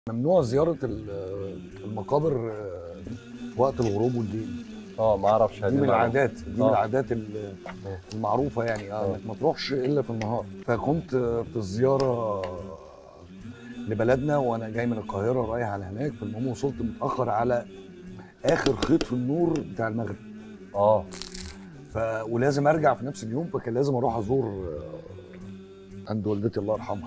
ممنوع زياره ال- المقابر آه، في وقت الغروب والليل اه ما اعرفش دي هذه من المعلومة. العادات دي من آه. العادات ال- المعروفه يعني اه آه. انك ما تروحش الا في النهار فكنت آه، في الزياره لبلدنا وانا جاي من القاهره رايح على هناك فالمهم وصلت متاخر على اخر خيط في النور بتاع المغرب اه ف ولازم ارجع في نفس اليوم فكان لازم اروح ازور آه، عند والدتي الله يرحمها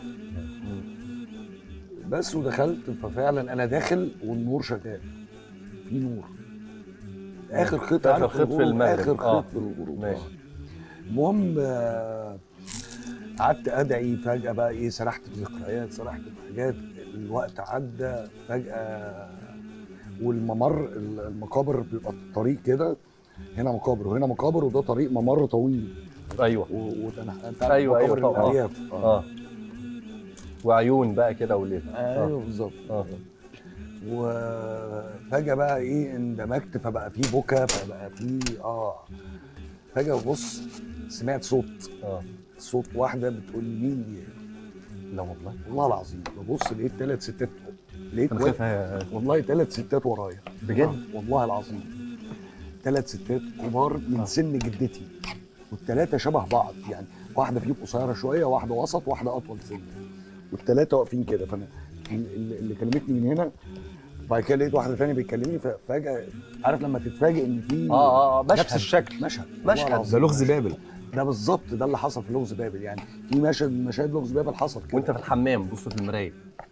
بس ودخلت ففعلا انا داخل والنور شغال في نور اخر خيط آخر عارف خيط في الغروب، المغرب. اخر آه. خيط في الغروب ماشي. آه. المهم آه، قعدت ادعي فجاه بقى ايه سرحت في ذكريات سرحت في حاجات الوقت عدى فجاه والممر المقابر بيبقى طريق كده هنا مقابر وهنا مقابر وده طريق ممر طويل ايوه و- وأنا- انت عارف أيوة، أيوة مقابر طبعاً. الارياف اه, اه وعيون بقى كده وليه ايوه بالظبط اه وفجاه بقى ايه اندمجت فبقى في بكا فبقى في اه فجاه بص سمعت صوت اه صوت واحده بتقول لي مين دي لا والله والله العظيم ببص لقيت ثلاث ستات لقيت انا واحد- خايف والله ثلاث ستات ورايا بجد؟ والله العظيم ثلاث ستات كبار من سن جدتي والثلاثه شبه بعض يعني واحده فيهم قصيره شويه واحده وسط واحده اطول سن والثلاثه واقفين كده فانا اللي اللي كلمتني من هنا بعد كده لقيت واحده ثانيه بتكلمني ففجاه عارف لما تتفاجئ ان في اه اه آه، نفس مشهد الشكل مشهد والله مشهد. العظيم. ده لغز بابل ده بالظبط ده اللي حصل في لغز بابل يعني في مشهد من مشاهد لغز بابل حصل كده وانت في الحمام بص في المرايه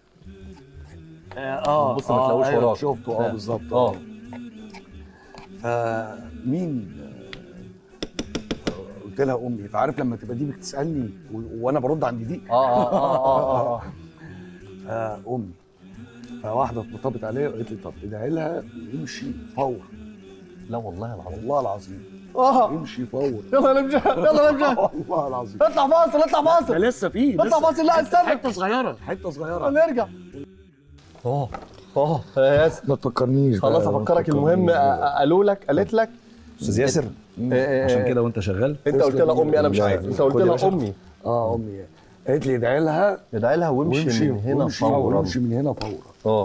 اه بص ما تلاقوش أيوة، وراك. شفته اه آه. بالظبط اه فمين قلت لها امي فعارف لما تبقى دي بتسالني و- وانا برد عند دي اه اه اه اه آه امي فواحده اتطبت عليا وقالت لي طب ادعي لها وامشي فور لا والله العظيم والله العظيم اه امشي فور يلا نمشي يلا نمشي والله العظيم اطلع فاصل اطلع ده فاصل لسه في اطلع لسه فاصل لا استنى حته صغيره حته صغيره نرجع اه اه يا ياسر ما تفكرنيش بقى، خلاص ما افكرك المهم تفكرنيش بقى. أ- قالوا لك قالت لك استاذ ياسر آه، عشان آه، كده وانت شغال انت قلت لها امي انا مش لا، عارف انت قلت خد يا لها باشا. امي اه امي قالت لي ادعي لها ادعي لها وامشي وامشي من هنا وامشي فورا وامشي من هنا فورا اه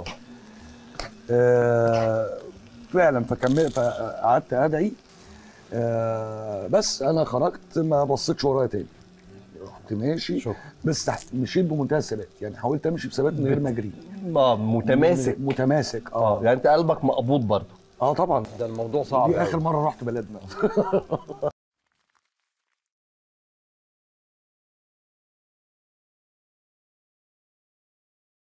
آه، فعلا فكملت فقعدت ادعي آه، بس انا خرجت ما بصيتش ورايا تاني رحت ماشي شكرا. بس تحت- مشيت بمنتهى الثبات يعني حاولت امشي بثبات من غير ما اجري اه متماسك متماسك اه اه يعني انت قلبك مقبوض برضه اه طبعا ده الموضوع صعب دي اخر مره رحت بلدنا